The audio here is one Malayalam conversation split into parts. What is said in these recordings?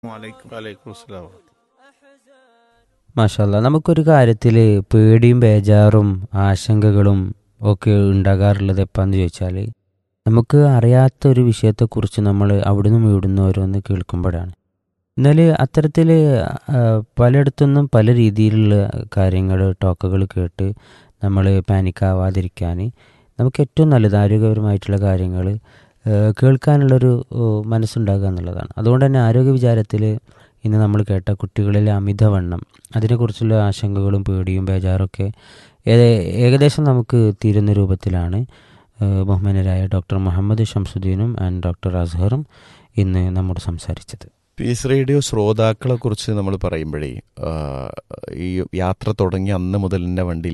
വലൈക്കും വലൈക്കും അസ്സലാം മാഷല്ല നമുക്കൊരു കാര്യത്തിൽ പേടിയും ബേജാറും ആശങ്കകളും ഒക്കെ ഉണ്ടാകാറുള്ളത് എപ്പാന്ന് ചോദിച്ചാൽ നമുക്ക് അറിയാത്ത ഒരു വിഷയത്തെക്കുറിച്ച് നമ്മൾ അവിടുന്ന് ഇവിടുന്ന് ഓരോന്ന് കേൾക്കുമ്പോഴാണ് എന്നാൽ അത്തരത്തിൽ പലയിടത്തുനിന്നും പല രീതിയിലുള്ള കാര്യങ്ങൾ ടോക്കുകൾ കേട്ട് നമ്മൾ പാനിക്കാവാതിരിക്കാൻ നമുക്ക് ഏറ്റവും നല്ലത് ആരോഗ്യപരമായിട്ടുള്ള കാര്യങ്ങൾ കേൾക്കാനുള്ളൊരു ഏഹ്, മനസ്സുണ്ടാകുക എന്നുള്ളതാണ് അതുകൊണ്ട് തന്നെ ആരോഗ്യ വിചാരത്തിൽ ഇന്ന് നമ്മൾ കേട്ട കുട്ടികളിലെ അമിതവണ്ണം അതിനെക്കുറിച്ചുള്ള ആശങ്കകളും പേടിയും ബേജാറൊക്കെ ഏ- ഏകദേശം നമുക്ക് തീരുന്ന രൂപത്തിലാണ് ഏഹ്, ബഹുമാനരായ ഡോക്ടർ മുഹമ്മദ് ഷംസുദ്ദീനും ആൻഡ് ഡോക്ടർ അസ്ഹറും ഇന്ന് നമ്മോട് സംസാരിച്ചത് പീസ് റേഡിയോ ശ്രോതാക്കളെ കുറിച്ച് നമ്മൾ പറയുമ്പോഴേ ആ, ഈ യാത്ര തുടങ്ങി അന്ന് മുതൽ എൻ്റെ വണ്ടിയിൽ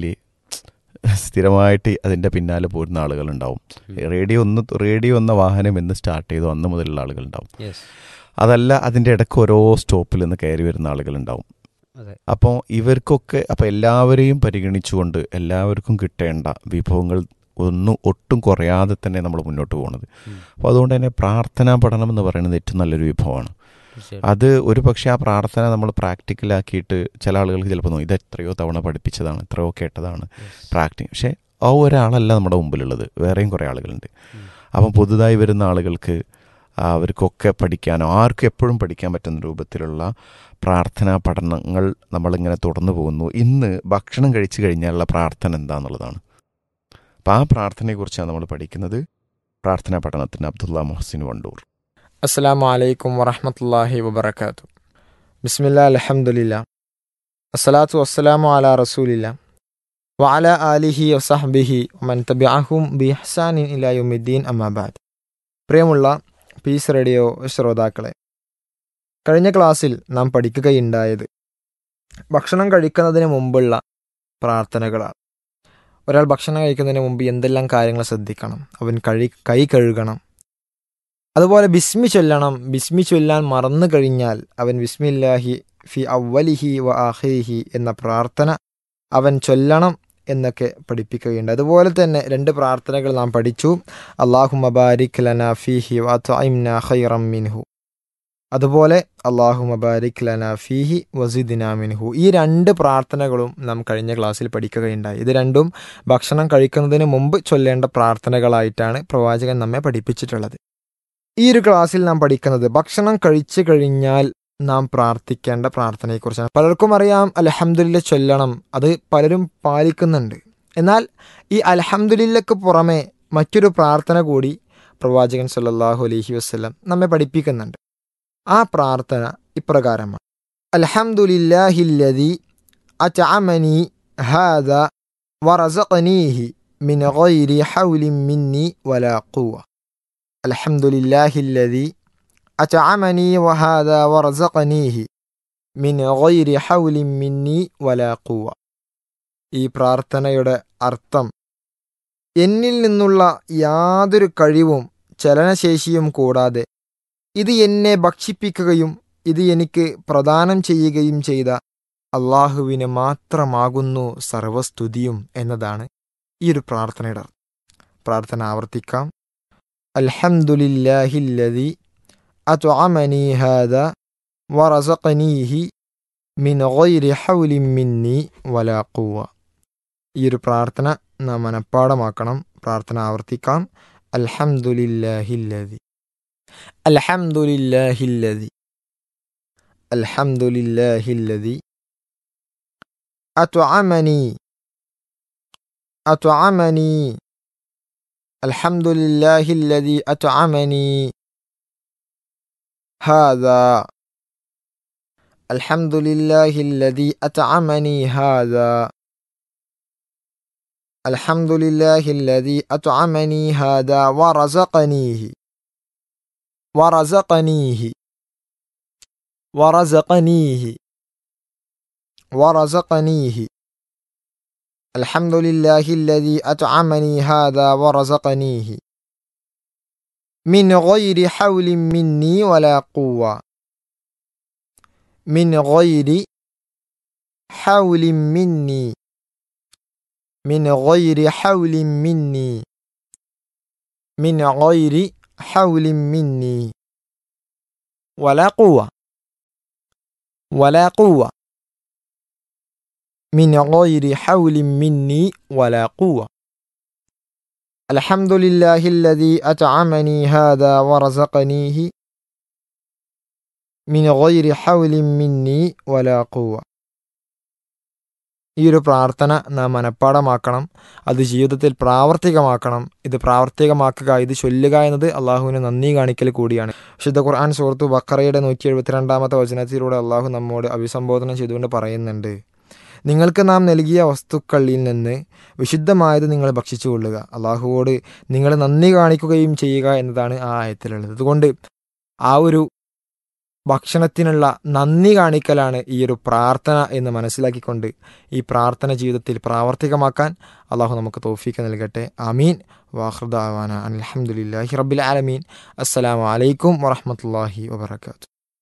സ്ഥിരമായിട്ട് അതിൻ്റെ പിന്നാലെ പോരുന്ന ആളുകളുണ്ടാവും റേഡിയോ ഒന്ന് റേഡിയോ എന്ന വാഹനം എന്ന് സ്റ്റാർട്ട് ചെയ്തു അന്ന് മുതലുള്ള ആളുകളുണ്ടാവും അതല്ല അതിൻ്റെ ഇടയ്ക്ക് ഓരോ സ്റ്റോപ്പിൽ നിന്ന് കയറി വരുന്ന ആളുകളുണ്ടാവും അതെ. അപ്പോൾ ഇവർക്കൊക്കെ അപ്പോൾ എല്ലാവരെയും പരിഗണിച്ചുകൊണ്ട് എല്ലാവർക്കും കിട്ടേണ്ട വിഭവങ്ങൾ ഒന്നും ഒട്ടും കുറയാതെ തന്നെ നമ്മൾ മുന്നോട്ട് പോകുന്നത് ഉം. അപ്പോൾ അതുകൊണ്ട് തന്നെ പ്രാർത്ഥനാ പഠനം എന്ന് പറയുന്നത് ഏറ്റവും നല്ലൊരു വിഭവമാണ് അത് ഒരു പക്ഷേ ആ പ്രാർത്ഥന നമ്മൾ പ്രാക്ടിക്കലാക്കിയിട്ട് ചില ആളുകൾക്ക് ചിലപ്പോൾ തോന്നും ഇത് എത്രയോ തവണ പഠിപ്പിച്ചതാണ് എത്രയോ കേട്ടതാണ് പ്രാക്ടി പക്ഷേ ആ ഒരാളല്ല നമ്മുടെ മുമ്പിലുള്ളത് വേറെയും കുറേ ആളുകളുണ്ട് അപ്പം പുതുതായി വരുന്ന ആളുകൾക്ക് അവർക്കൊക്കെ പഠിക്കാനോ ആർക്കും എപ്പോഴും പഠിക്കാൻ പറ്റുന്ന രൂപത്തിലുള്ള പ്രാർത്ഥനാ പഠനങ്ങൾ നമ്മളിങ്ങനെ തുടർന്നു പോകുന്നു ഇന്ന് ഭക്ഷണം കഴിച്ചു കഴിഞ്ഞാലുള്ള പ്രാർത്ഥന എന്താണെന്നുള്ളതാണ് അപ്പം ആ പ്രാർത്ഥനയെക്കുറിച്ചാണ് നമ്മൾ പഠിക്കുന്നത് പ്രാർത്ഥനാ പഠനത്തിന് അബ്ദുള്ള മൊഹസിൻ വണ്ടൂർ അസ്സാം വലൈക്കും വറഹമത്തല്ലാഹി വബർക്കാത്തു ബിസ്മില്ലാ അലഹമുല്ല അസ്സലാത്തു വസ്സലാമു അല റസൂലില്ല വഅല ആലിഹി വസഹബിഹി മൻ തബിഅഹും ബി ഹസാനിൻ ഇലായുമിദ്ദീൻ അമ്മാബാദ് പ്രിയമുള്ള പീസ് റേഡിയോ ശ്രോതാക്കളെ കഴിഞ്ഞ ക്ലാസ്സിൽ നാം പഠിക്കുകയുണ്ടായത് ഭക്ഷണം കഴിക്കുന്നതിന് മുമ്പുള്ള പ്രാർത്ഥനകളാണ് ഒരാൾ ഭക്ഷണം കഴിക്കുന്നതിന് മുമ്പ് എന്തെല്ലാം കാര്യങ്ങൾ ശ്രദ്ധിക്കണം അവൻ കഴി കൈ കഴുകണം അതുപോലെ ബിസ്മി ചൊല്ലണം ബിസ്മി ചൊല്ലാൻ മറന്നു കഴിഞ്ഞാൽ അവൻ ബിസ്മില്ലാഹി ഫി അവലിഹി വ ആഹിരിഹി എന്ന പ്രാർത്ഥന അവൻ ചൊല്ലണം എന്നൊക്കെ പഠിപ്പിക്കുകയുണ്ട് അതുപോലെ തന്നെ രണ്ട് പ്രാർത്ഥനകൾ നാം പഠിച്ചു അള്ളാഹു മബാരിക് ലന ഫീഹി വഅത്ഇംന ഖൈറം മിൻഹു അതുപോലെ അള്ളാഹു മബാരിക് ലന ഫീഹി വസിദിന മിൻഹു ഈ രണ്ട് പ്രാർത്ഥനകളും നാം കഴിഞ്ഞ ക്ലാസ്സിൽ പഠിക്കുകയുണ്ടായി ഇത് രണ്ടും ഭക്ഷണം കഴിക്കുന്നതിന് മുമ്പ് ചൊല്ലേണ്ട പ്രാർത്ഥനകളായിട്ടാണ് പ്രവാചകൻ നമ്മെ പഠിപ്പിച്ചിട്ടുള്ളത് ഈ ഒരു ക്ലാസ്സിൽ നാം പഠിക്കുന്നത് ഭക്ഷണം കഴിച്ചു കഴിഞ്ഞാൽ നാം പ്രാർത്ഥിക്കേണ്ട പ്രാർത്ഥനയെക്കുറിച്ചാണ് പലർക്കും അറിയാം അലഹമുല്ല ചൊല്ലണം അത് പലരും പാലിക്കുന്നുണ്ട് എന്നാൽ ഈ അലഹമുല്ലക്ക് പുറമെ മറ്റൊരു പ്രാർത്ഥന കൂടി പ്രവാചകൻ സല്ലല്ലാഹു അലൈഹി വസ്ലം നമ്മെ പഠിപ്പിക്കുന്നുണ്ട് ആ പ്രാർത്ഥന ഇപ്രകാരമാണ് അൽഹംദുലില്ലാഹില്ലദി അത്അമനി ഹാദ വറസഖനീഹി മിൻ ഗൈരി ഹൗലിൻ മിന്നി വലാ ഖുവ الحمد لله الذي أطعمني وهذا ورزقنيه من غير حول مني ولا قوة ഈ പ്രാർത്ഥനയുടെ അർത്ഥം എന്നിൽ നിന്നുള്ള യാതൊരു കഴിവും ചലനശേഷിയും കൂടാതെ ഇത് എന്നെ ഭക്ഷിപ്പിക്കുകയും ഇത് എനിക്ക് പ്രദാനം ചെയ്യുകയും ചെയ്ത അള്ളാഹുവിന് മാത്രമാകുന്നു സർവസ്തുതിയും എന്നതാണ് ഈ ഒരു പ്രാർത്ഥനയുടെ അർത്ഥം പ്രാർത്ഥന ആവർത്തിക്കാം الحمد لله الذي أطعمني هذا ورزقنيه من غير حول مني ولا قوة ഈ ഒരു പ്രാർത്ഥന നാം മനഃപ്പാടമാക്കണം പ്രാർത്ഥന ആവർത്തിക്കാം അൽഹംദുലില്ലാഹില്ലതി അൽഹംദുലില്ലാഹില്ലതി അൽഹംദുലില്ലാഹില്ലതി അത്അമനി അത്അമനി الحمد لله الذي أطعمني هذا الحمد لله الذي أطعمني هذا الحمد لله الذي أطعمني هذا ورزقنيه ورزقنيه ورزقنيه ورزقنيه الحمد لله الذي أطعمني هذا ورزقنيه من غير حول مني ولا قوة من غير حول مني من غير حول مني من غير حول مني ولا قوة വലാ ഖുവ മിൻ ഗൈരി ഹൗലിൻ മിന്നി വലാ ഖുവ الحمد لله الذي أطعمني هذا ورزقنيه من غير حول مني ولا قوة ഈ ഒരു പ്രാർത്ഥന നാം മനഃപ്പാടമാക്കണം അത് ജീവിതത്തിൽ പ്രാവർത്തികമാക്കണം ഇത് പ്രാവർത്തികമാക്കുക ഇത് ചൊല്ലുക എന്നത് അള്ളാഹുവിന് നന്ദി കാണിക്കൽ കൂടിയാണ് വിശുദ്ധ ഖുർആൻ സുഹൃത്തു ബക്കറയുടെ നൂറ്റി എഴുപത്തിരണ്ടാമത്തെ വചനത്തിലൂടെ അള്ളാഹു നമ്മോട് അഭിസംബോധന ചെയ്തുകൊണ്ട് പറയുന്നുണ്ട് നിങ്ങൾക്ക് നാം നൽകിയ വസ്തുക്കളിൽ നിന്ന് വിശുദ്ധമായത് നിങ്ങൾ ഭക്ഷിച്ചു കൊള്ളുക അള്ളാഹുവോട് നിങ്ങൾ നന്ദി കാണിക്കുകയും ചെയ്യുക എന്നതാണ് ആ ആയത്തിലുള്ളത് അതുകൊണ്ട് ആ ഒരു ഭക്ഷണത്തിനുള്ള നന്ദി കാണിക്കലാണ് ഈ ഒരു പ്രാർത്ഥന എന്ന് മനസ്സിലാക്കിക്കൊണ്ട് ഈ പ്രാർത്ഥന ജീവിതത്തിൽ പ്രാവർത്തികമാക്കാൻ അള്ളാഹു നമുക്ക് തോഫീക്ക് നൽകട്ടെ അമീൻ വാഹൃദാവാന അലഹമുല്ലാഹി റബ്ബിൽ ആലമീൻ അസ്സലാമു അലൈക്കും വറഹമത്തല്ലാഹി വബർക്കാത്തു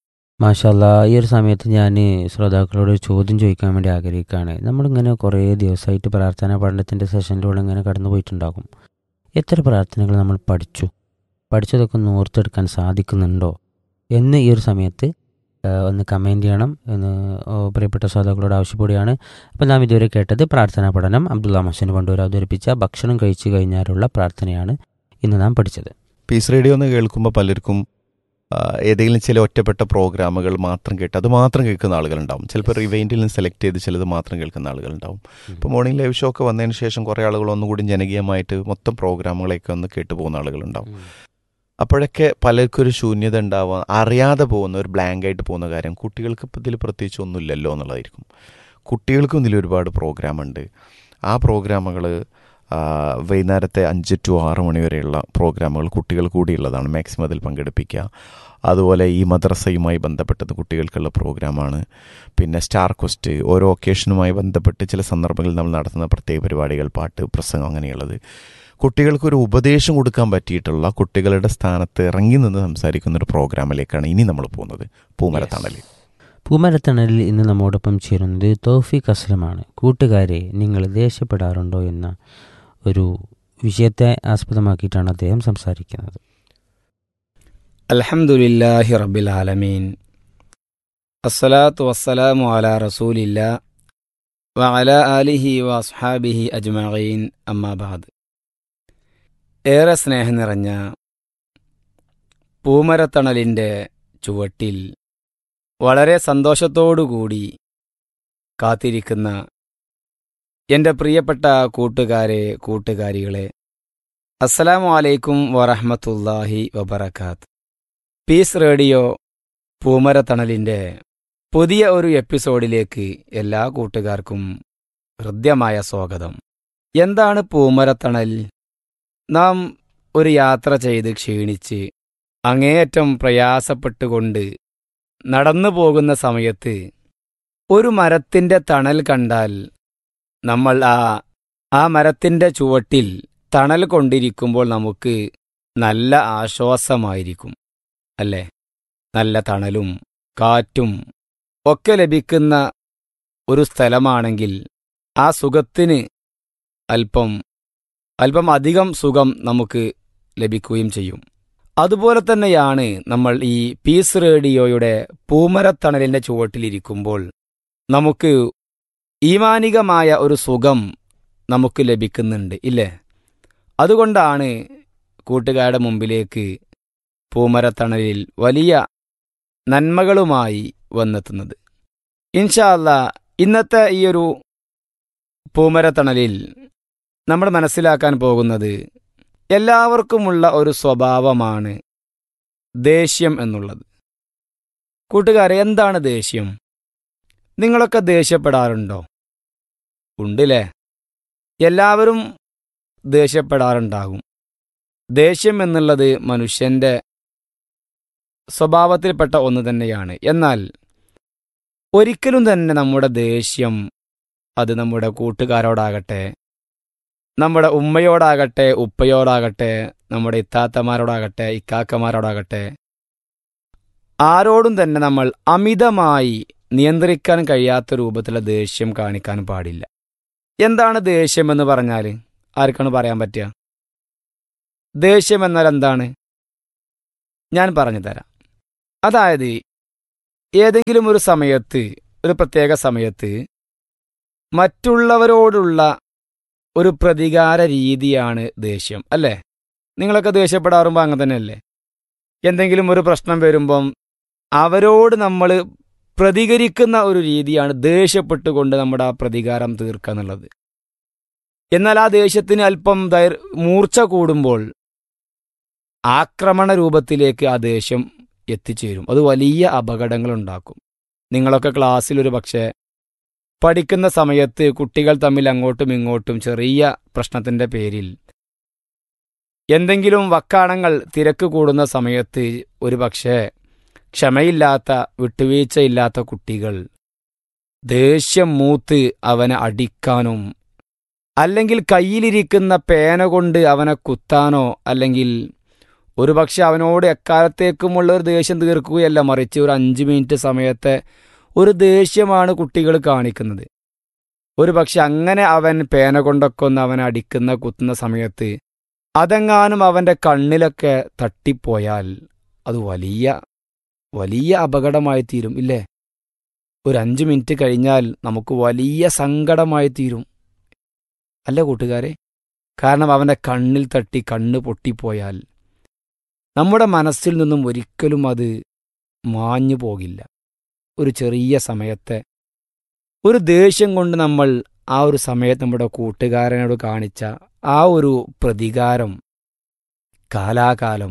മാഷല്ല ഈ ഒരു സമയത്ത് ഞാൻ ശ്രോതാക്കളോട് ഒരു ചോദ്യം ചോദിക്കാൻ വേണ്ടി ആഗ്രഹിക്കുകയാണ് നമ്മളിങ്ങനെ കുറേ ദിവസമായിട്ട് പ്രാർത്ഥനാ പഠനത്തിൻ്റെ സെഷനിലൂടെ ഇങ്ങനെ കടന്നു പോയിട്ടുണ്ടാകും എത്ര പ്രാർത്ഥനകൾ നമ്മൾ പഠിച്ചു പഠിച്ചതൊക്കെ ഒന്ന് ഓർത്തെടുക്കാൻ സാധിക്കുന്നുണ്ടോ എന്ന് ഈ ഒരു സമയത്ത് ആ, ഒന്ന് കമൻറ്റ് ചെയ്യണം എന്ന് ഓ, പ്രിയപ്പെട്ട ശ്രോതാക്കളോട് ആവശ്യപ്പെടുകയാണ് അപ്പോൾ നാം ഇതുവരെ കേട്ടത് പ്രാർത്ഥനാ പഠനം അബ്ദുള്ള മഹസൻ കൊണ്ടുവരെ അവതരിപ്പിച്ച ഭക്ഷണം കഴിച്ചു കഴിഞ്ഞാലുള്ള പ്രാർത്ഥനയാണ് ഇന്ന് നാം പഠിച്ചത് പീസ് റേഡിയോ എന്ന് കേൾക്കുമ്പോൾ പലർക്കും ആ, ഏതെങ്കിലും ചില ഒറ്റപ്പെട്ട പ്രോഗ്രാമുകൾ മാത്രം കേട്ട് അത് മാത്രം കേൾക്കുന്ന ആളുകളുണ്ടാവും ചിലപ്പോൾ റിവൈൻഡിൽ നിന്ന് സെലക്ട് ചെയ്ത് ചിലത് മാത്രം കേൾക്കുന്ന ആളുകളുണ്ടാവും ഇപ്പോൾ മോർണിംഗ് ലൈവ് ഷോ ഒക്കെ വന്നതിന് ശേഷം കുറേ ആളുകൾ ഒന്നുകൂടി ജനകീയമായിട്ട് മൊത്തം പ്രോഗ്രാമുകളെയൊക്കെ ഒന്ന് കേട്ട് പോകുന്ന ആളുകളുണ്ടാവും അപ്പോഴൊക്കെ പലർക്കും ഒരു ശൂന്യത ഉണ്ടാവുക അറിയാതെ പോകുന്ന ഒരു ബ്ലാങ്ക് ആയിട്ട് പോകുന്ന കാര്യം കുട്ടികൾക്ക് ഇപ്പം ഇതിൽ പ്രത്യേകിച്ച് ഒന്നുമില്ലല്ലോ എന്നുള്ളതായിരിക്കും കുട്ടികൾക്കും ഇതിൽ ഒരുപാട് പ്രോഗ്രാം ഉണ്ട് ആ പ്രോഗ്രാമുകൾ വൈകുന്നേരത്തെ അഞ്ച് ടു ആറ് മണി വരെയുള്ള പ്രോഗ്രാമുകൾ കുട്ടികൾ കൂടിയുള്ളതാണ് മാക്സിമം അതിൽ പങ്കെടുപ്പിക്കുക അതുപോലെ ഈ മദ്രസയുമായി ബന്ധപ്പെട്ടത് കുട്ടികൾക്കുള്ള പ്രോഗ്രാമാണ് പിന്നെ സ്റ്റാർ ക്വസ്റ്റ് ഓരോ ഒക്കേഷനുമായി ബന്ധപ്പെട്ട് ചില സന്ദർഭങ്ങളിൽ നമ്മൾ നടത്തുന്ന പ്രത്യേക പരിപാടികൾ പാട്ട് പ്രസംഗം അങ്ങനെയുള്ളത് കുട്ടികൾക്കൊരു ഉപദേശം കൊടുക്കാൻ പറ്റിയിട്ടുള്ള കുട്ടികളുടെ സ്ഥാനത്ത് ഇറങ്ങി നിന്ന് സംസാരിക്കുന്ന ഒരു പ്രോഗ്രാമിലേക്കാണ് ഇനി നമ്മൾ പോകുന്നത് പൂമരത്തണലിൽ പൂമരത്തണലിൽ ഇന്ന് നമ്മോടൊപ്പം ചേരുന്നത് തോഫിക് അസ്ലമാണ് കൂട്ടുകാരെ നിങ്ങൾ ദേഷ്യപ്പെടാറുണ്ടോ എന്ന ഒരു വിഷയത്തെ ആസ്പദമാക്കിയിട്ടാണ് അദ്ദേഹം സംസാരിക്കുന്നത് അൽഹംദുലില്ലാഹി റബ്ബിൽ ആലമീൻ അസ്സലാത്തു വസ്സലാമു അലാ റസൂലില്ല വഅല ആലിഹി വസ്ഹാബിഹി അജ്മഈൻ അമ്മാബാദ് ഏറെ സ്നേഹം നിറഞ്ഞ പൂമരത്തണലിൻ്റെ ചുവട്ടിൽ വളരെ സന്തോഷത്തോടുകൂടി കാത്തിരിക്കുന്ന എൻ്റെ പ്രിയപ്പെട്ട കൂട്ടുകാരെ കൂട്ടുകാരികളെ അസ്സലാമു അലൈക്കും വറഹ്മത്തുള്ളാഹി വബറകാത്ത് പീസ് റേഡിയോ പൂമരത്തണലിൻ്റെ പുതിയ ഒരു എപ്പിസോഡിലേക്ക് എല്ലാ കൂട്ടുകാർക്കും ഹൃദ്യമായ സ്വാഗതം എന്താണ് പൂമരത്തണൽ നാം ഒരു യാത്ര ചെയ്ത് ക്ഷീണിച്ച് അങ്ങേയറ്റം പ്രയാസപ്പെട്ടുകൊണ്ട് നടന്നു പോകുന്ന സമയത്ത് ഒരു മരത്തിൻ്റെ തണൽ കണ്ടാൽ നമ്മൾ ആ ആ മരത്തിൻ്റെ ചുവട്ടിൽ തണൽ കൊണ്ടിരിക്കുമ്പോൾ നമുക്ക് നല്ല ആശ്വാസമായിരിക്കും അല്ലേ നല്ല തണലും കാറ്റും ഒക്കെ ലഭിക്കുന്ന ഒരു സ്ഥലമാണെങ്കിൽ ആ സുഖത്തിന് അല്പം അല്പം അധികം സുഖം നമുക്ക് ലഭിക്കുകയും ചെയ്യും അതുപോലെ തന്നെയാണ് നമ്മൾ ഈ പീസ് റേഡിയോയുടെ പൂമരത്തണലിൻ്റെ ചുവട്ടിലിരിക്കുമ്പോൾ നമുക്ക് ഈമാനികമായ ഒരു സുഖം നമുക്ക് ലഭിക്കുന്നുണ്ട് ഇല്ലേ അതുകൊണ്ടാണ് കൂട്ടുകാരുടെ മുമ്പിലേക്ക് പൂമരത്തണലിൽ വലിയ നന്മകളുമായി വന്നെത്തുന്നത് ഇൻഷാല്ല ഇന്നത്തെ ഈ ഒരു പൂമരത്തണലിൽ നമ്മൾ മനസ്സിലാക്കാൻ പോകുന്നത് എല്ലാവർക്കുമുള്ള ഒരു സ്വഭാവമാണ് ദേഷ്യം എന്നുള്ളത് കൂട്ടുകാരെ എന്താണ് ദേഷ്യം നിങ്ങളൊക്കെ ദേഷ്യപ്പെടാറുണ്ടോ ഉണ്ടില്ലേ എല്ലാവരും ദേഷ്യപ്പെടാറുണ്ടാകും ദേഷ്യം എന്നുള്ളത് മനുഷ്യന്റെ സ്വഭാവത്തിൽപ്പെട്ട ഒന്ന് തന്നെയാണ് എന്നാൽ ഒരിക്കലും തന്നെ നമ്മുടെ ദേഷ്യം അത് നമ്മുടെ കൂട്ടുകാരോടാകട്ടെ നമ്മുടെ ഉമ്മയോടാകട്ടെ ഉപ്പയോടാകട്ടെ നമ്മുടെ ഇത്താത്തമാരോടാകട്ടെ ഇക്കാക്കമാരോടാകട്ടെ ആരോടും തന്നെ നമ്മൾ അമിതമായി നിയന്ത്രിക്കാൻ കഴിയാത്ത രൂപത്തിലുള്ള ദേഷ്യം കാണിക്കാൻ പാടില്ല എന്താണ് ദേഷ്യം എന്ന് പറഞ്ഞാൽ ആർക്കാണ് പറയാൻ പറ്റുക ദേഷ്യം എന്നാൽ എന്താണ് ഞാൻ പറഞ്ഞു തരാം അതായത് ഏതെങ്കിലും ഒരു സമയത്ത് ഒരു പ്രത്യേക സമയത്ത് മറ്റുള്ളവരോടുള്ള ഒരു പ്രതികാര രീതിയാണ് ദേഷ്യം അല്ലേ നിങ്ങളൊക്കെ ദേഷ്യപ്പെടാറുമ്പോൾ അങ്ങനെ തന്നെയല്ലേ എന്തെങ്കിലും ഒരു പ്രശ്നം വരുമ്പം അവരോട് നമ്മൾ പ്രതികരിക്കുന്ന ഒരു രീതിയാണ് ദേഷ്യപ്പെട്ടുകൊണ്ട് നമ്മുടെ ആ പ്രതികാരം തീർക്കുക എന്നുള്ളത് എന്നാൽ ആ ദേഷ്യത്തിന് അല്പം ദൈർ മൂർച്ച കൂടുമ്പോൾ ആക്രമണ രൂപത്തിലേക്ക് ആ ദേഷ്യം എത്തിച്ചേരും അത് വലിയ അപകടങ്ങൾ ഉണ്ടാക്കും നിങ്ങളൊക്കെ ക്ലാസ്സിൽ ഒരു പക്ഷേ പഠിക്കുന്ന സമയത്ത് കുട്ടികൾ തമ്മിൽ അങ്ങോട്ടും ഇങ്ങോട്ടും ചെറിയ പ്രശ്നത്തിന്റെ പേരിൽ എന്തെങ്കിലും വക്കാണങ്ങൾ തിരക്ക് കൂടുന്ന സമയത്ത് ഒരു പക്ഷേ ക്ഷമയില്ലാത്ത വിട്ടുവീഴ്ചയില്ലാത്ത കുട്ടികൾ ദേഷ്യം മൂത്ത് അവനെ അടിക്കാനും അല്ലെങ്കിൽ കയ്യിലിരിക്കുന്ന പേന കൊണ്ട് അവനെ കുത്താനോ അല്ലെങ്കിൽ ഒരുപക്ഷെ അവനോട് എക്കാലത്തേക്കുമുള്ള ഒരു ദേഷ്യം തീർക്കുകയല്ല മറിച്ച് ഒരു അഞ്ച് മിനിറ്റ് സമയത്തെ ഒരു ദേഷ്യമാണ് കുട്ടികൾ കാണിക്കുന്നത് ഒരുപക്ഷെ അങ്ങനെ അവൻ പേന കൊണ്ടൊക്കെ ഒന്ന് അവനെ അടിക്കുന്ന കുത്തുന്ന സമയത്ത് അതെങ്ങാനും അവൻ്റെ കണ്ണിലൊക്കെ തട്ടിപ്പോയാൽ അത് വലിയ വലിയ അപകടമായി തീരും ഇല്ലേ ഒരു അഞ്ച് മിനിറ്റ് കഴിഞ്ഞാൽ നമുക്ക് വലിയ സങ്കടമായി തീരും അല്ല കൂട്ടുകാരെ കാരണം അവൻ്റെ കണ്ണിൽ തട്ടി കണ്ണ് പൊട്ടിപ്പോയാൽ നമ്മുടെ മനസ്സിൽ നിന്നും ഒരിക്കലും അത് മാഞ്ഞു പോകില്ല ഒരു ചെറിയ സമയത്തെ ഒരു ദേഷ്യം കൊണ്ട് നമ്മൾ ആ ഒരു സമയത്ത് നമ്മുടെ കൂട്ടുകാരനോട് കാണിച്ച ആ ഒരു പ്രതികാരം കാലാകാലം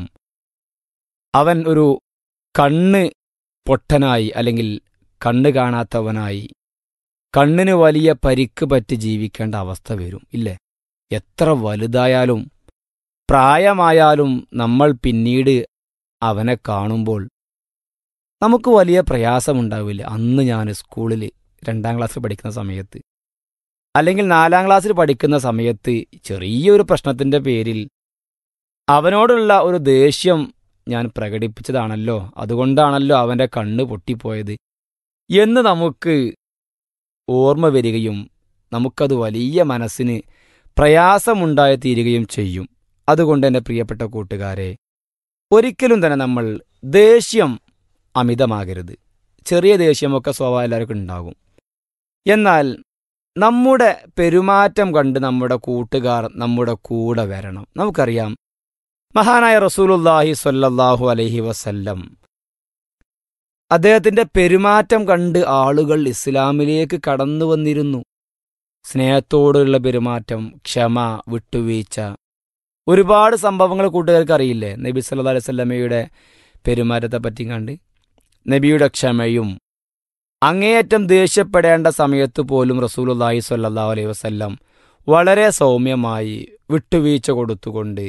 അവൻ ഒരു കണ്ണ് പൊട്ടനായി അല്ലെങ്കിൽ കണ്ണ് കാണാത്തവനായി കണ്ണിന് വലിയ പരിക്ക് പറ്റി ജീവിക്കേണ്ട അവസ്ഥ വരും ഇല്ലേ എത്ര വലുതായാലും പ്രായമായാലും നമ്മൾ പിന്നീട് അവനെ കാണുമ്പോൾ നമുക്ക് വലിയ പ്രയാസമുണ്ടാവില്ല അന്ന് ഞാൻ സ്കൂളിൽ രണ്ടാം ക്ലാസ്സിൽ പഠിക്കുന്ന സമയത്ത് അല്ലെങ്കിൽ നാലാം ക്ലാസ്സിൽ പഠിക്കുന്ന സമയത്ത് ചെറിയൊരു പ്രശ്നത്തിൻ്റെ പേരിൽ അവനോടുള്ള ഒരു ദേഷ്യം ഞാൻ പ്രകടിപ്പിച്ചതാണല്ലോ അതുകൊണ്ടാണല്ലോ അവൻ്റെ കണ്ണ് പൊട്ടിപ്പോയത് എന്ന് നമുക്ക് ഓർമ്മ വരികയും നമുക്കത് വലിയ മനസ്സിന് പ്രയാസമുണ്ടായി തീരുകയും ചെയ്യും അതുകൊണ്ട് എൻ്റെ പ്രിയപ്പെട്ട കൂട്ടുകാരെ ഒരിക്കലും തന്നെ നമ്മൾ ദേഷ്യം അമിതമാകരുത് ചെറിയ ദേഷ്യമൊക്കെ സ്വാഭാവികം എല്ലാവർക്കും ഉണ്ടാകും എന്നാൽ നമ്മുടെ പെരുമാറ്റം കണ്ട് നമ്മുടെ കൂട്ടുകാർ നമ്മുടെ കൂടെ വരണം നമുക്കറിയാം മഹാനായ റസൂലുല്ലാഹി സ്വല്ലല്ലാഹു അലൈഹി വസല്ലം അദ്ദേഹത്തിന്റെ പെരുമാറ്റം കണ്ട് ആളുകൾ ഇസ്ലാമിലേക്ക് കടന്നു വന്നിരുന്നു സ്നേഹത്തോടുള്ള പെരുമാറ്റം ക്ഷമ വിട്ടുവീഴ്ച ഒരുപാട് സംഭവങ്ങൾ കൂട്ടുകാർക്ക് അറിയില്ലേ നബി സല്ലാ അലൈഹി സ്വല്ലമയുടെ പെരുമാറ്റത്തെ പറ്റി കണ്ട് നബിയുടെ ക്ഷമയും അങ്ങേയറ്റം ദേഷ്യപ്പെടേണ്ട സമയത്ത് പോലും റസൂലുല്ലാഹി സ്വല്ലല്ലാഹു അലൈഹി വസല്ലം വളരെ സൗമ്യമായി വിട്ടുവീഴ്ച കൊടുത്തുകൊണ്ട്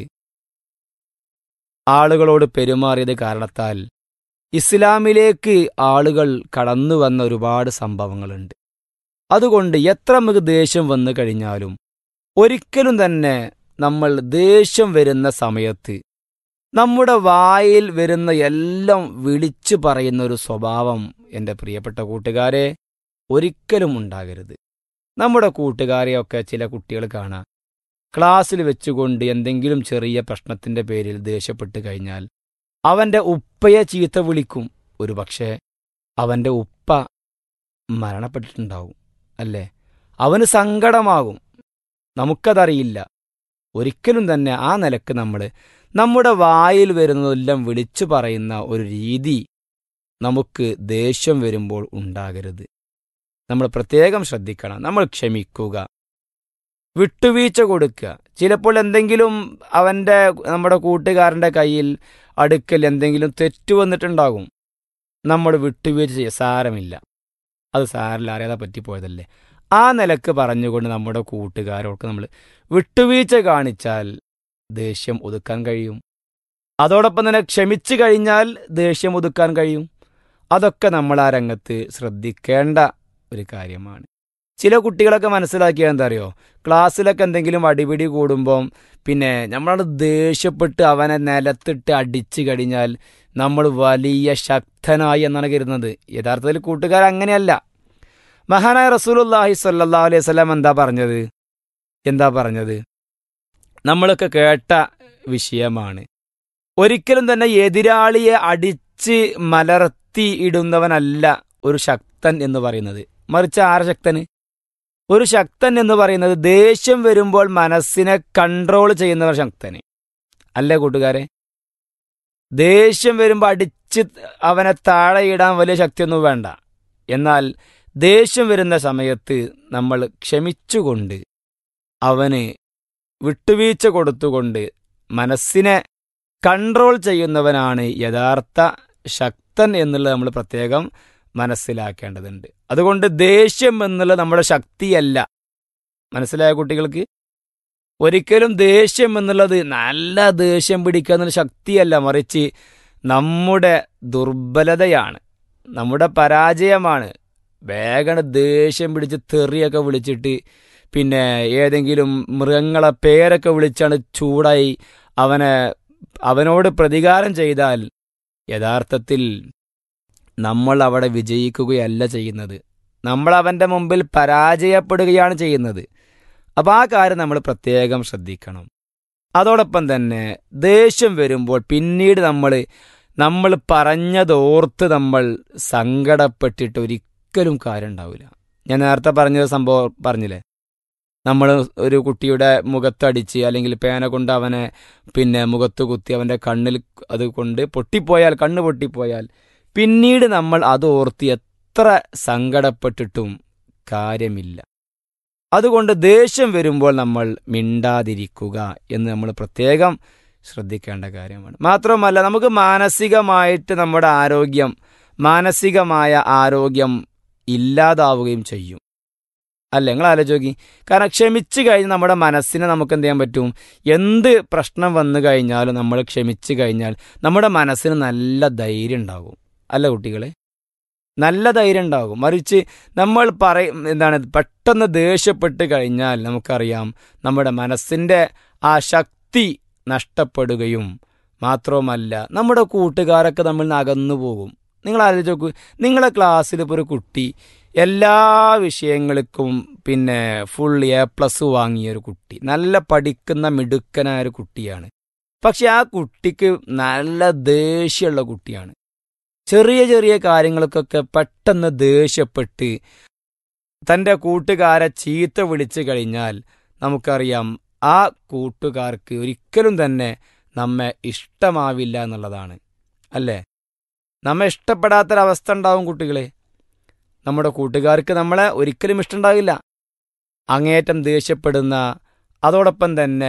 ആളുകളോട് പെരുമാറിയത് കാരണത്താൽ ഇസ്ലാമിലേക്ക് ആളുകൾ കടന്നു വന്ന ഒരുപാട് സംഭവങ്ങളുണ്ട് അതുകൊണ്ട് എത്ര നമുക്ക് ദേഷ്യം വന്നു കഴിഞ്ഞാലും ഒരിക്കലും തന്നെ നമ്മൾ ദേഷ്യം വരുന്ന സമയത്ത് നമ്മുടെ വായിൽ വരുന്ന എല്ലാം വിളിച്ചു പറയുന്ന ഒരു സ്വഭാവം എൻ്റെ പ്രിയപ്പെട്ട കൂട്ടുകാരെ ഒരിക്കലും ഉണ്ടാകരുത് നമ്മുടെ കൂട്ടുകാരെയൊക്കെ ചില കുട്ടികൾ കാണാം ക്ലാസ്സിൽ വെച്ചുകൊണ്ട് എന്തെങ്കിലും ചെറിയ പ്രശ്നത്തിൻ്റെ പേരിൽ ദേഷ്യപ്പെട്ട് കഴിഞ്ഞാൽ അവൻ്റെ ഉപ്പയെ ചീത്ത വിളിക്കും ഒരുപക്ഷെ അവൻ്റെ ഉപ്പ മരണപ്പെട്ടിട്ടുണ്ടാവും അല്ലേ അവന് സങ്കടമാകും നമുക്കതറിയില്ല ഒരിക്കലും തന്നെ ആ നിലക്ക് നമ്മൾ നമ്മുടെ വായിൽ വരുന്നതെല്ലാം വിളിച്ചു പറയുന്ന ഒരു രീതി നമുക്ക് ദേഷ്യം വരുമ്പോൾ ഉണ്ടാകരുത് നമ്മൾ പ്രത്യേകം ശ്രദ്ധിക്കണം നമ്മൾ ക്ഷമിക്കുക വിട്ടുവീഴ്ച കൊടുക്കുക ചിലപ്പോൾ എന്തെങ്കിലും അവൻ്റെ നമ്മുടെ കൂട്ടുകാരൻ്റെ കയ്യിൽ അടുക്കൽ എന്തെങ്കിലും തെറ്റു വന്നിട്ടുണ്ടാകും നമ്മൾ വിട്ടുവീഴ്ച ചെയ്യുക സാരമില്ല അത് സാരില്ല അറിയാതെ പറ്റിപ്പോയതല്ലേ ആ നിലക്ക് പറഞ്ഞുകൊണ്ട് നമ്മുടെ കൂട്ടുകാരോർക്ക് നമ്മൾ വിട്ടുവീഴ്ച കാണിച്ചാൽ ദേഷ്യം ഒതുക്കാൻ കഴിയും അതോടൊപ്പം തന്നെ ക്ഷമിച്ചു കഴിഞ്ഞാൽ ദേഷ്യം ഒതുക്കാൻ കഴിയും അതൊക്കെ നമ്മൾ ആ രംഗത്ത് ശ്രദ്ധിക്കേണ്ട ഒരു കാര്യമാണ് ചില കുട്ടികളൊക്കെ മനസ്സിലാക്കിയാൽ എന്താ അറിയോ ക്ലാസ്സിലൊക്കെ എന്തെങ്കിലും അടിപിടി കൂടുമ്പം പിന്നെ നമ്മളത് ദേഷ്യപ്പെട്ട് അവനെ നിലത്തിട്ട് അടിച്ചു കഴിഞ്ഞാൽ നമ്മൾ വലിയ ശക്തനായി എന്നാണ് കരുതുന്നത് യഥാർത്ഥത്തിൽ കൂട്ടുകാർ അങ്ങനെയല്ല മഹാനായ റസൂലുല്ലാഹി സ്വല്ലാ അലൈഹി സ്വലാം എന്താ പറഞ്ഞത് എന്താ പറഞ്ഞത് നമ്മളൊക്കെ കേട്ട വിഷയമാണ് ഒരിക്കലും തന്നെ എതിരാളിയെ അടി അടിച്ച് മലർത്തി ഇടുന്നവനല്ല ഒരു ശക്തൻ എന്ന് പറയുന്നത് മറിച്ച് ആര ശക്തന് ഒരു ശക്തൻ എന്ന് പറയുന്നത് ദേഷ്യം വരുമ്പോൾ മനസ്സിനെ കൺട്രോൾ ചെയ്യുന്നവർ ശക്തന് അല്ലേ കൂട്ടുകാരെ ദേഷ്യം വരുമ്പോൾ അടിച്ച് അവനെ താഴെ ഇടാൻ വലിയ ശക്തിയൊന്നും വേണ്ട എന്നാൽ ദേഷ്യം വരുന്ന സമയത്ത് നമ്മൾ ക്ഷമിച്ചുകൊണ്ട് അവന് വിട്ടുവീഴ്ച കൊടുത്തുകൊണ്ട് മനസ്സിനെ കൺട്രോൾ ചെയ്യുന്നവനാണ് യഥാർത്ഥ ശക്തൻ എന്നുള്ളത് നമ്മൾ പ്രത്യേകം മനസ്സിലാക്കേണ്ടതുണ്ട് അതുകൊണ്ട് ദേഷ്യം എന്നുള്ളത് നമ്മുടെ ശക്തിയല്ല മനസ്സിലായ കുട്ടികൾക്ക് ഒരിക്കലും ദേഷ്യം എന്നുള്ളത് നല്ല ദേഷ്യം പിടിക്കുക എന്നുള്ള ശക്തിയല്ല മറിച്ച് നമ്മുടെ ദുർബലതയാണ് നമ്മുടെ പരാജയമാണ് വേഗം ദേഷ്യം പിടിച്ച് തെറിയൊക്കെ വിളിച്ചിട്ട് പിന്നെ ഏതെങ്കിലും മൃഗങ്ങളെ പേരൊക്കെ വിളിച്ചാണ് ചൂടായി അവനെ അവനോട് പ്രതികാരം ചെയ്താൽ യഥാർത്ഥത്തിൽ നമ്മൾ അവിടെ വിജയിക്കുകയല്ല ചെയ്യുന്നത് നമ്മൾ അവൻ്റെ മുമ്പിൽ പരാജയപ്പെടുകയാണ് ചെയ്യുന്നത് അപ്പോൾ ആ കാര്യം നമ്മൾ പ്രത്യേകം ശ്രദ്ധിക്കണം അതോടൊപ്പം തന്നെ ദേഷ്യം വരുമ്പോൾ പിന്നീട് നമ്മൾ നമ്മൾ പറഞ്ഞതോർത്ത് നമ്മൾ സങ്കടപ്പെട്ടിട്ട് ഒരിക്കലും കാര്യം ഉണ്ടാവില്ല ഞാൻ നേരത്തെ പറഞ്ഞ സംഭവം പറഞ്ഞില്ലേ നമ്മൾ ഒരു കുട്ടിയുടെ മുഖത്തടിച്ച് അല്ലെങ്കിൽ പേന കൊണ്ട് അവനെ പിന്നെ മുഖത്ത് കുത്തി അവൻ്റെ കണ്ണിൽ അത് കൊണ്ട് പൊട്ടിപ്പോയാൽ കണ്ണ് പൊട്ടിപ്പോയാൽ പിന്നീട് നമ്മൾ അത് ഓർത്ത് എത്ര സങ്കടപ്പെട്ടിട്ടും കാര്യമില്ല അതുകൊണ്ട് ദേഷ്യം വരുമ്പോൾ നമ്മൾ മിണ്ടാതിരിക്കുക എന്ന് നമ്മൾ പ്രത്യേകം ശ്രദ്ധിക്കേണ്ട കാര്യമാണ് മാത്രമല്ല നമുക്ക് മാനസികമായിട്ട് നമ്മുടെ ആരോഗ്യം മാനസികമായ ആരോഗ്യം ഇല്ലാതാവുകയും ചെയ്യും അല്ല നിങ്ങൾ ആലോചിക്കി കാരണം ക്ഷമിച്ചു കഴിഞ്ഞ് നമ്മുടെ മനസ്സിനെ നമുക്ക് എന്ത് ചെയ്യാൻ പറ്റും എന്ത് പ്രശ്നം വന്നു കഴിഞ്ഞാലും നമ്മൾ ക്ഷമിച്ചു കഴിഞ്ഞാൽ നമ്മുടെ മനസ്സിന് നല്ല ധൈര്യം ഉണ്ടാകും അല്ല കുട്ടികളെ നല്ല ധൈര്യം ഉണ്ടാകും മറിച്ച് നമ്മൾ പറയും എന്താണ് പെട്ടെന്ന് ദേഷ്യപ്പെട്ട് കഴിഞ്ഞാൽ നമുക്കറിയാം നമ്മുടെ മനസ്സിൻ്റെ ആ ശക്തി നഷ്ടപ്പെടുകയും മാത്രവുമല്ല നമ്മുടെ കൂട്ടുകാരൊക്കെ നമ്മൾ അകന്നു പോകും നിങ്ങൾ ആലോചിച്ച് നോക്കൂ നിങ്ങളെ ക്ലാസ്സിൽ ഇപ്പോൾ ഒരു കുട്ടി എല്ലാ വിഷയങ്ങൾക്കും പിന്നെ ഫുൾ എ പ്ലസ് വാങ്ങിയ ഒരു കുട്ടി നല്ല പഠിക്കുന്ന മിടുക്കനായ ഒരു കുട്ടിയാണ് പക്ഷെ ആ കുട്ടിക്ക് നല്ല ദേഷ്യമുള്ള കുട്ടിയാണ് ചെറിയ ചെറിയ കാര്യങ്ങൾക്കൊക്കെ പെട്ടെന്ന് ദേഷ്യപ്പെട്ട് തൻ്റെ കൂട്ടുകാരെ ചീത്ത വിളിച്ചു കഴിഞ്ഞാൽ നമുക്കറിയാം ആ കൂട്ടുകാർക്ക് ഒരിക്കലും തന്നെ നമ്മെ ഇഷ്ടമാവില്ല എന്നുള്ളതാണ് അല്ലേ നമ്മെ ഇഷ്ടപ്പെടാത്തൊരവസ്ഥ ഉണ്ടാവും കുട്ടികളെ നമ്മുടെ കൂട്ടുകാർക്ക് നമ്മളെ ഒരിക്കലും ഇഷ്ടമുണ്ടാവില്ല അങ്ങേറ്റം ദേഷ്യപ്പെടുന്ന അതോടൊപ്പം തന്നെ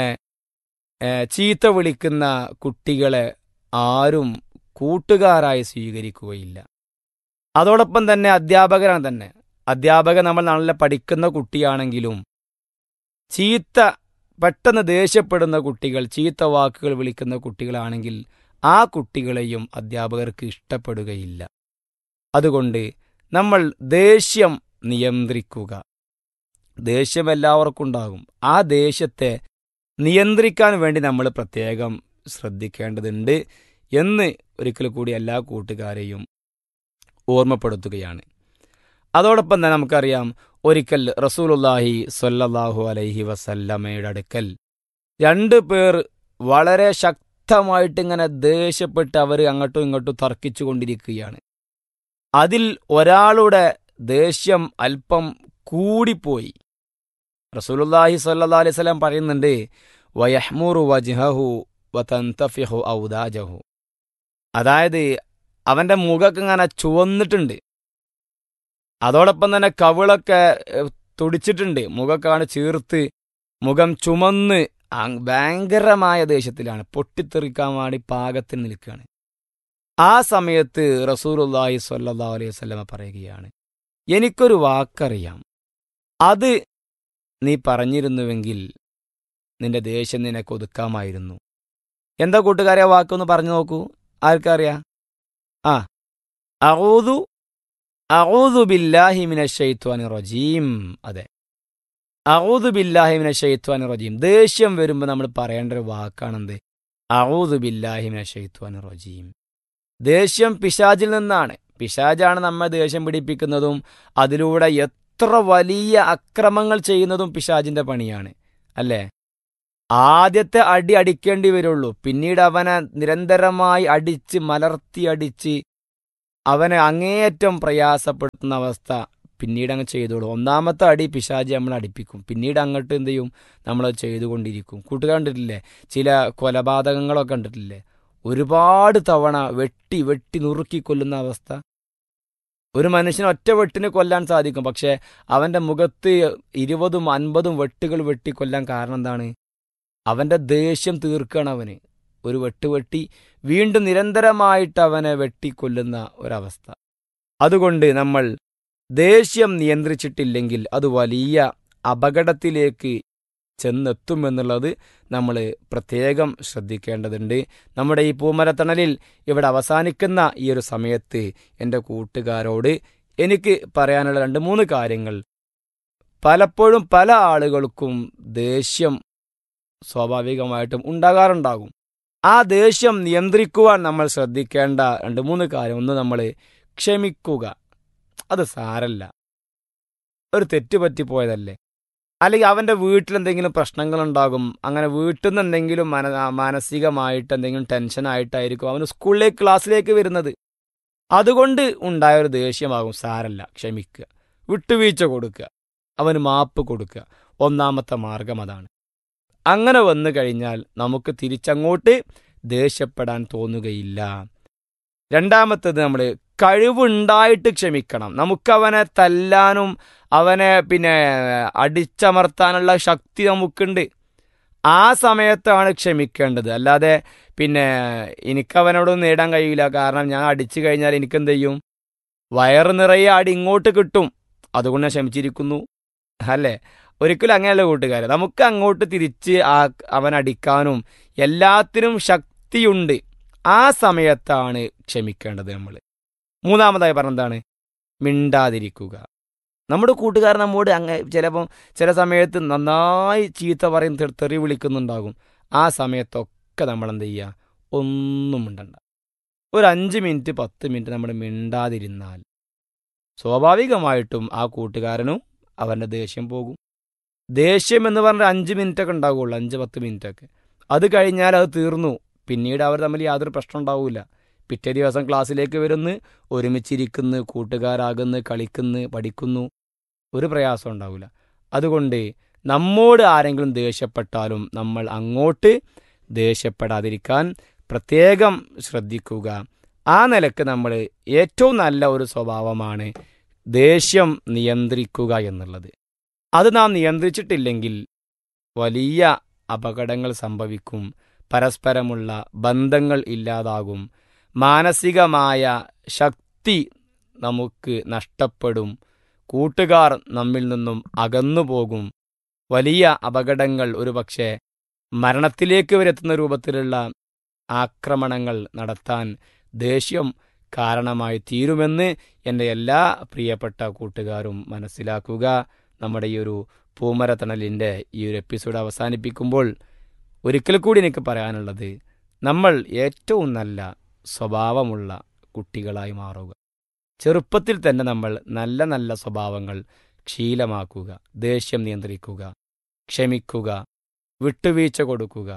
ചീത്ത വിളിക്കുന്ന കുട്ടികളെ ആരും കൂട്ടുകാരായി സ്വീകരിക്കുകയില്ല അതോടൊപ്പം തന്നെ അധ്യാപകരാണ് തന്നെ അധ്യാപകൻ നമ്മൾ നല്ല പഠിക്കുന്ന കുട്ടിയാണെങ്കിലും ചീത്ത പെട്ടെന്ന് ദേഷ്യപ്പെടുന്ന കുട്ടികൾ ചീത്ത വാക്കുകൾ വിളിക്കുന്ന കുട്ടികളാണെങ്കിൽ ആ കുട്ടികളെയും അധ്യാപകർക്ക് ഇഷ്ടപ്പെടുകയില്ല അതുകൊണ്ട് നമ്മൾ ദേഷ്യം നിയന്ത്രിക്കുക ദേഷ്യം എല്ലാവർക്കും ഉണ്ടാകും ആ ദേഷ്യത്തെ നിയന്ത്രിക്കാൻ വേണ്ടി നമ്മൾ പ്രത്യേകം ശ്രദ്ധിക്കേണ്ടതുണ്ട് എന്ന് ഒരിക്കൽ കൂടി എല്ലാ കൂട്ടുകാരെയും ഓർമ്മപ്പെടുത്തുകയാണ് അതോടൊപ്പം തന്നെ നമുക്കറിയാം ഒരിക്കൽ റസൂലുല്ലാഹി സൊല്ലാഹു അലൈഹി വസല്ലമയുടെ അടുക്കൽ രണ്ടു പേർ വളരെ ശക്തമായിട്ട് ഇങ്ങനെ ദേഷ്യപ്പെട്ട് അവർ അങ്ങോട്ടും ഇങ്ങോട്ടും തർക്കിച്ചു കൊണ്ടിരിക്കുകയാണ് അതിൽ ഒരാളുടെ ദേഷ്യം അല്പം കൂടിപ്പോയി റസൂലുല്ലാഹി സല്ലാ അലൈഹി സ്വലം പറയുന്നുണ്ട് വയഹ്മുറു വജ്ഹഹു വതന്തഫിഹു ഔദാജഹു അതായത് അവന്റെ മുഖമൊക്കെ ഇങ്ങനെ ചുവന്നിട്ടുണ്ട് അതോടൊപ്പം തന്നെ കവിളൊക്കെ തുടിച്ചിട്ടുണ്ട് മുഖക്കാണ് ചീർത്ത് മുഖം ചുമന്ന് ഭയങ്കരമായ ദേഷ്യത്തിലാണ് പൊട്ടിത്തെറിക്കാൻ വേണ്ടി പാകത്തിൽ നിൽക്കുകയാണ് ആ സമയത്ത് റസൂലുല്ലാഹി സ്വല്ലാ അലൈഹി വസല്ലമ പറയുകയാണ് എനിക്കൊരു വാക്കറിയാം അത് നീ പറഞ്ഞിരുന്നുവെങ്കിൽ നിന്റെ ദേഷ്യം നിനക്ക് ഒതുക്കാമായിരുന്നു എന്താ കൂട്ടുകാരെ ആ വാക്കൊന്ന് പറഞ്ഞു നോക്കൂ ആർക്കറിയാം ആ അഊദു അഊദു ബില്ലാഹി മിന ഷെയ്ത്വാനി റജീം അതെ അഊദു ബില്ലാഹി മിന ഷെയ്ത്വാനി റജീം ദേഷ്യം വരുമ്പോൾ നമ്മൾ പറയേണ്ട ഒരു വാക്കാണെന്ത് അഊദു ബില്ലാഹി മിന ഷെയ്ത്വാനി റജീം ദേഷ്യം പിശാജിൽ നിന്നാണ് പിശാജാണ് നമ്മെ ദേഷ്യം പിടിപ്പിക്കുന്നതും അതിലൂടെ എത്ര വലിയ അക്രമങ്ങൾ ചെയ്യുന്നതും പിശാജിന്റെ പണിയാണ് അല്ലേ ആദ്യത്തെ അടി അടിക്കേണ്ടി വരുള്ളൂ പിന്നീട് അവനെ നിരന്തരമായി അടിച്ച് മലർത്തി അടിച്ച് അവനെ അങ്ങേയറ്റം പ്രയാസപ്പെടുത്തുന്ന അവസ്ഥ പിന്നീട് അങ്ങ് ചെയ്തോളൂ ഒന്നാമത്തെ അടി പിശാജി നമ്മൾ അടിപ്പിക്കും പിന്നീട് അങ്ങോട്ട് എന്ത് ചെയ്യും നമ്മൾ ചെയ്തുകൊണ്ടിരിക്കും കൂട്ടുകാർ കണ്ടിട്ടില്ലേ ചില കൊലപാതകങ്ങളൊക്കെ കണ്ടിട്ടില്ലേ ഒരുപാട് തവണ വെട്ടി വെട്ടി നുറുക്കി കൊല്ലുന്ന അവസ്ഥ ഒരു മനുഷ്യനെ ഒറ്റ വെട്ടിന് കൊല്ലാൻ സാധിക്കും പക്ഷേ അവൻ്റെ മുഖത്ത് ഇരുപതും അൻപതും വെട്ടുകൾ വെട്ടി കൊല്ലാൻ കാരണം എന്താണ് അവൻ്റെ ദേഷ്യം തീർക്കുകയാണ് അവന് ഒരു വെട്ട് വെട്ടി വീണ്ടും നിരന്തരമായിട്ട് അവനെ വെട്ടിക്കൊല്ലുന്ന ഒരവസ്ഥ അതുകൊണ്ട് നമ്മൾ ദേഷ്യം നിയന്ത്രിച്ചിട്ടില്ലെങ്കിൽ അത് വലിയ അപകടത്തിലേക്ക് ചെന്നെത്തുമെന്നുള്ളത് നമ്മൾ പ്രത്യേകം ശ്രദ്ധിക്കേണ്ടതുണ്ട് നമ്മുടെ ഈ പൂമരത്തണലിൽ ഇവിടെ അവസാനിക്കുന്ന ഈ ഒരു സമയത്ത് എൻ്റെ കൂട്ടുകാരോട് എനിക്ക് പറയാനുള്ള രണ്ട് മൂന്ന് കാര്യങ്ങൾ പലപ്പോഴും പല ആളുകൾക്കും ദേഷ്യം സ്വാഭാവികമായിട്ടും ഉണ്ടാകാറുണ്ടാകും ആ ദേഷ്യം നിയന്ത്രിക്കുവാൻ നമ്മൾ ശ്രദ്ധിക്കേണ്ട രണ്ട് മൂന്ന് കാര്യം ഒന്ന് നമ്മൾ ക്ഷമിക്കുക അത് സാരല്ല ഒരു തെറ്റ് പറ്റിപ്പോയതല്ലേ അല്ലെങ്കിൽ അവൻ്റെ വീട്ടിൽ എന്തെങ്കിലും പ്രശ്നങ്ങളുണ്ടാകും അങ്ങനെ വീട്ടിൽ നിന്ന് എന്തെങ്കിലും മന മാനസികമായിട്ട് എന്തെങ്കിലും ടെൻഷനായിട്ടായിരിക്കും അവന് സ്കൂളിലേക്ക് ക്ലാസ്സിലേക്ക് വരുന്നത് അതുകൊണ്ട് ഉണ്ടായ ഒരു ദേഷ്യമാകും സാരല്ല ക്ഷമിക്കുക വിട്ടുവീഴ്ച കൊടുക്കുക അവന് മാപ്പ് കൊടുക്കുക ഒന്നാമത്തെ മാർഗം അതാണ് അങ്ങനെ വന്നു കഴിഞ്ഞാൽ നമുക്ക് തിരിച്ചങ്ങോട്ട് ദേഷ്യപ്പെടാൻ തോന്നുകയില്ല രണ്ടാമത്തത് നമ്മൾ കഴിവുണ്ടായിട്ട് ക്ഷമിക്കണം നമുക്കവനെ തല്ലാനും അവനെ പിന്നെ അടിച്ചമർത്താനുള്ള ശക്തി നമുക്കുണ്ട് ആ സമയത്താണ് ക്ഷമിക്കേണ്ടത് അല്ലാതെ പിന്നെ എനിക്കവനോടൊന്നും നേടാൻ കഴിയില്ല കാരണം ഞാൻ അടിച്ചു കഴിഞ്ഞാൽ എനിക്കെന്ത് ചെയ്യും വയറ് നിറയെ അടി ഇങ്ങോട്ട് കിട്ടും അതുകൊണ്ട് ഞാൻ ക്ഷമിച്ചിരിക്കുന്നു അല്ലേ ഒരിക്കലും അങ്ങനെയല്ല കൂട്ടുകാരെ നമുക്ക് അങ്ങോട്ട് തിരിച്ച് ആ അവൻ അടിക്കാനും എല്ലാത്തിനും ശക്തിയുണ്ട് ആ സമയത്താണ് ക്ഷമിക്കേണ്ടത് നമ്മൾ മൂന്നാമതായി പറഞ്ഞെന്താണ് മിണ്ടാതിരിക്കുക നമ്മുടെ കൂട്ടുകാരൻ നമ്മോട് അങ്ങ് ചിലപ്പം ചില സമയത്ത് നന്നായി ചീത്ത പറയും തെ- തെറി വിളിക്കുന്നുണ്ടാകും ആ സമയത്തൊക്കെ നമ്മൾ എന്ത് ചെയ്യുക ഒന്നും മിണ്ടണ്ട ഒരു അഞ്ച് മിനിറ്റ് പത്ത് മിനിറ്റ് നമ്മൾ മിണ്ടാതിരുന്നാൽ സ്വാഭാവികമായിട്ടും ആ കൂട്ടുകാരനും അവൻ്റെ ദേഷ്യം പോകും ദേഷ്യം എന്ന് പറഞ്ഞാൽ അഞ്ച് മിനിറ്റ് ഒക്കെ ഉണ്ടാവുള്ളൂ അഞ്ച് പത്ത് മിനിറ്റ് ഒക്കെ അത് കഴിഞ്ഞാൽ അത് തീർന്നു പിന്നീട് അവർ തമ്മിൽ യാതൊരു പ്രശ്നം ഉണ്ടാവില്ല പിറ്റേ ദിവസം ക്ലാസ്സിലേക്ക് വരുന്ന് ഒരുമിച്ചിരിക്കുന്നു കൂട്ടുകാരാകുന്നു കളിക്കുന്നു പഠിക്കുന്നു ഒരു പ്രയാസം ഉണ്ടാവില്ല അതുകൊണ്ട് നമ്മോട് ആരെങ്കിലും ദേഷ്യപ്പെട്ടാലും നമ്മൾ അങ്ങോട്ട് ദേഷ്യപ്പെടാതിരിക്കാൻ പ്രത്യേകം ശ്രദ്ധിക്കുക ആ നിലക്ക് നമ്മൾ ഏറ്റവും നല്ല ഒരു സ്വഭാവമാണ് ദേഷ്യം നിയന്ത്രിക്കുക എന്നുള്ളത് അത് നാം നിയന്ത്രിച്ചിട്ടില്ലെങ്കിൽ വലിയ അപകടങ്ങൾ സംഭവിക്കും പരസ്പരമുള്ള ബന്ധങ്ങൾ ഇല്ലാതാകും മാനസികമായ ശക്തി നമുക്ക് നഷ്ടപ്പെടും കൂട്ടുകാർ നമ്മിൽ നിന്നും അകന്നു പോകും വലിയ അപകടങ്ങൾ ഒരുപക്ഷെ മരണത്തിലേക്ക് വരെ എത്തുന്ന രൂപത്തിലുള്ള ആക്രമണങ്ങൾ നടത്താൻ ദേഷ്യം കാരണമായി തീരുമെന്ന് എൻ്റെ എല്ലാ പ്രിയപ്പെട്ട കൂട്ടുകാരും മനസ്സിലാക്കുക നമ്മുടെ ഈ ഒരു പൂമരത്തണലിൻ്റെ ഈ ഒരു എപ്പിസോഡ് അവസാനിപ്പിക്കുമ്പോൾ ഒരിക്കൽ കൂടി എനിക്ക് പറയാനുള്ളത് നമ്മൾ ഏറ്റവും നല്ല സ്വഭാവമുള്ള കുട്ടികളായി മാറുക ചെറുപ്പത്തിൽ തന്നെ നമ്മൾ നല്ല നല്ല സ്വഭാവങ്ങൾ ശീലമാക്കുക ദേഷ്യം നിയന്ത്രിക്കുക ക്ഷമിക്കുക വിട്ടുവീഴ്ച കൊടുക്കുക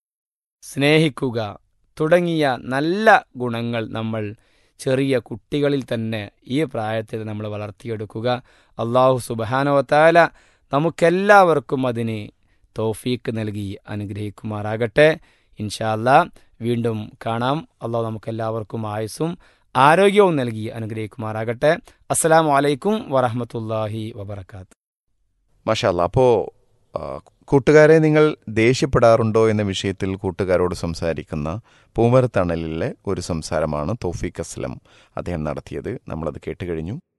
സ്നേഹിക്കുക തുടങ്ങിയ നല്ല ഗുണങ്ങൾ നമ്മൾ ചെറിയ കുട്ടികളിൽ തന്നെ ഈ പ്രായത്തിൽ നമ്മൾ വളർത്തിയെടുക്കുക അള്ളാഹു സുബാനോത്താല നമുക്കെല്ലാവർക്കും അതിന് തോഫീക്ക് നൽകി അനുഗ്രഹിക്കുമാറാകട്ടെ ഇൻഷാല്ല വീണ്ടും കാണാം അള്ളാഹു നമുക്കെല്ലാവർക്കും ആയുസ്സും ആരോഗ്യവും നൽകി അനുഗ്രഹിക്കുമാറാകട്ടെ അസ്സലാമു അലൈക്കും വറഹമത്തല്ലാഹി വബർക്കാത്ത് മഷാല്ല അപ്പോൾ കൂട്ടുകാരെ നിങ്ങൾ ദേഷ്യപ്പെടാറുണ്ടോ എന്ന വിഷയത്തിൽ കൂട്ടുകാരോട് സംസാരിക്കുന്ന പൂമരത്തണലിലെ ഒരു സംസാരമാണ് തോഫീഖ് അസ്ലം അദ്ദേഹം നടത്തിയത് നമ്മളത് കേട്ട് കഴിഞ്ഞു